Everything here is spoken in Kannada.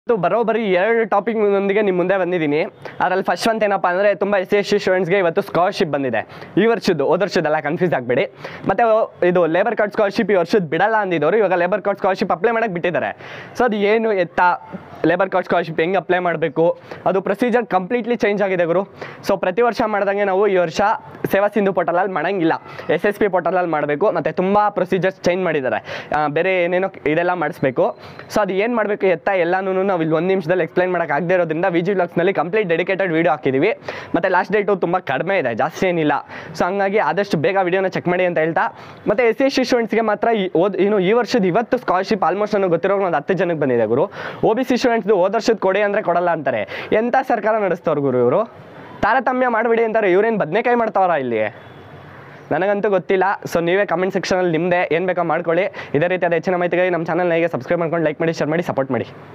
ಇವತ್ತು ಬರೋಬ್ಬರಿ ಎರಡು ಟಾಪಿಕ್ ನೊಂದಿಗೆ ನಿಮ್ಮ ಮುಂದೆ ಬಂದಿದ್ದೀನಿ ಅದರಲ್ಲಿ ಫಸ್ಟ್ ಅಂತ ಏನಪ್ಪ ಅಂದರೆ ತುಂಬ ಎಸ್ ಸಿ ಎಸ್ ಸಿ ಸ್ಟೂಡೆಂಟ್ಸ್ಗೆ ಇವತ್ತು ಸ್ಕಾಲರ್ಶಿಪ್ ಬಂದಿದೆ ಈ ವರ್ಷದ್ದು ಹೋದ ವರ್ಷದ್ದೆಲ್ಲ ಕನ್ಫ್ಯೂಸ್ ಆಗಬೇಡಿ ಮತ್ತು ಇದು ಲೇಬರ್ ಕಾರ್ಡ್ ಸ್ಕಾಲರ್ಶಿಪ್ ಈ ವರ್ಷದ ಬಿಡಲ್ಲ ಅಂದಿದ್ದವರು ಇವಾಗ ಲೇಬರ್ ಕಾರ್ಡ್ ಸ್ಕಾಲರ್ಶಿಪ್ ಅಪ್ಲೈ ಮಾಡೋಕ್ಕೆ ಬಿಟ್ಟಿದ್ದಾರೆ ಸೊ ಅದು ಏನು ಎತ್ತ ಲೇಬರ್ ಕಾರ್ಡ್ ಸ್ಕಾಲರ್ಶಿಪ್ ಹೆಂಗೆ ಅಪ್ಲೈ ಮಾಡಬೇಕು ಅದು ಪ್ರೊಸೀಜರ್ ಕಂಪ್ಲೀಟ್ಲಿ ಚೇಂಜ್ ಆಗಿದೆ ಗುರು ಸೊ ಪ್ರತಿ ವರ್ಷ ಮಾಡ್ದಂಗೆ ನಾವು ಈ ವರ್ಷ ಸೇವಾ ಸಿಂಧು ಪೋರ್ಟಲಲ್ಲಿ ಮಾಡಂಗಿಲ್ಲ ಎಸ್ ಎಸ್ ಪಿ ಪೋರ್ಟಲಲ್ಲಿ ಮಾಡಬೇಕು ಮತ್ತು ತುಂಬ ಪ್ರೊಸೀಜರ್ಸ್ ಚೇಂಜ್ ಮಾಡಿದ್ದಾರೆ ಆ, ಬೇರೆ ಏನೇನೋ ಇದೆಲ್ಲ ಮಾಡಿಸ್ಬೇಕು ಸೊ ಅದು ಏನು ಮಾಡಬೇಕು ಎತ್ತ ಎಲ್ಲನೂ ನಾವು ಇಲ್ಲಿ ಒಂದು ನಿಮಿಷದಲ್ಲಿ ಎಕ್ಸ್ಪ್ಲೈನ್ ಮಾಡೋಕೆ ಆಗದೆ ಇರೋದ್ರಿಂದ ವಿ ಜಿ ಬ್ಲಾಗ್ಸ್ನಲ್ಲಿ ಕಂಪ್ಲೀಟ್ ಡೆಡಿಕೇಟೆಡ್ ವೀಡಿಯೋ ಹಾಕಿದ್ದೀವಿ ಮತ್ತು ಲಾಸ್ಟ್ ಡೇಟು ತುಂಬ ಕಡಿಮೆ ಇದೆ ಜಾಸ್ತಿ ಏನಿಲ್ಲ ಸೊ ಹಂಗಾಗಿ ಆದಷ್ಟು ಬೇಗ ವೀಡಿಯೋನ ಚೆಕ್ ಮಾಡಿ ಅಂತ ಹೇಳ್ತಾ ಮತ್ತು ಎಸ್ ಸಿ ಎಸ್ ಸಿ ಸ್ಟೂಡೆಂಟ್ಸ್ಗೆ ಮಾತ್ರ ಈ ಓದ್ ಇನ್ನು ಈ ವರ್ಷದ ಇವತ್ತು ಸ್ಕಾಲರ್ಶಿಪ್ ಆಲ್ಮೋಸ್ಟ್ ನನಗೆ ಗೊತ್ತಿರೋ ಒಂದು ಹತ್ತು ಜನಕ್ಕೆ ಬಂದಿದೆ ಗುರು ಒ ಬಿ ಸಿ ಸ್ಟೂಡೆಂಟ್ಸ್ದು ಹೋದ ವರ್ಷದ ಕೊಡಿ ಅಂದರೆ ಕೊಡಲ್ಲ ಅಂತಾರೆ ಎಂಥ ಸರ್ಕಾರ ನಡೆಸ್ತವ್ರು ಗುರು ಇವರು ತಾರತಮ್ಯ ಮಾಡಿಬಿಡಿ ಅಂತಾರೆ ಇವ್ರೇನು ಬದನೆಕಾಯಿ ಮಾಡ್ತಾವ್ರ ಇಲ್ಲಿ ನನಗಂತೂ ಗೊತ್ತಿಲ್ಲ ಸೊ ನೀವೇ ಕಮೆಂಟ್ ಸೆಕ್ಷನಲ್ಲಿ ನಿಮ್ಮದೇ ಏನು ಬೇಕೋ ಮಾಡ್ಕೊಳ್ಳಿ ಇದೇ ರೀತಿಯಾದ ಹೆಚ್ಚಿನ ಮಾಹಿತಿಗಾಗಿ ನಮ್ಮ ಚಾನಲ್ನ ಹೇಗೆ ಸಬ್ಸ್ಕ್ರೈಬ್ ಮಾಡ್ಕೊಂಡು ಲೈಕ್ ಮಾಡಿ ಶೇರ್ ಮಾಡಿ ಸಪೋರ್ಟ್ ಮಾಡಿ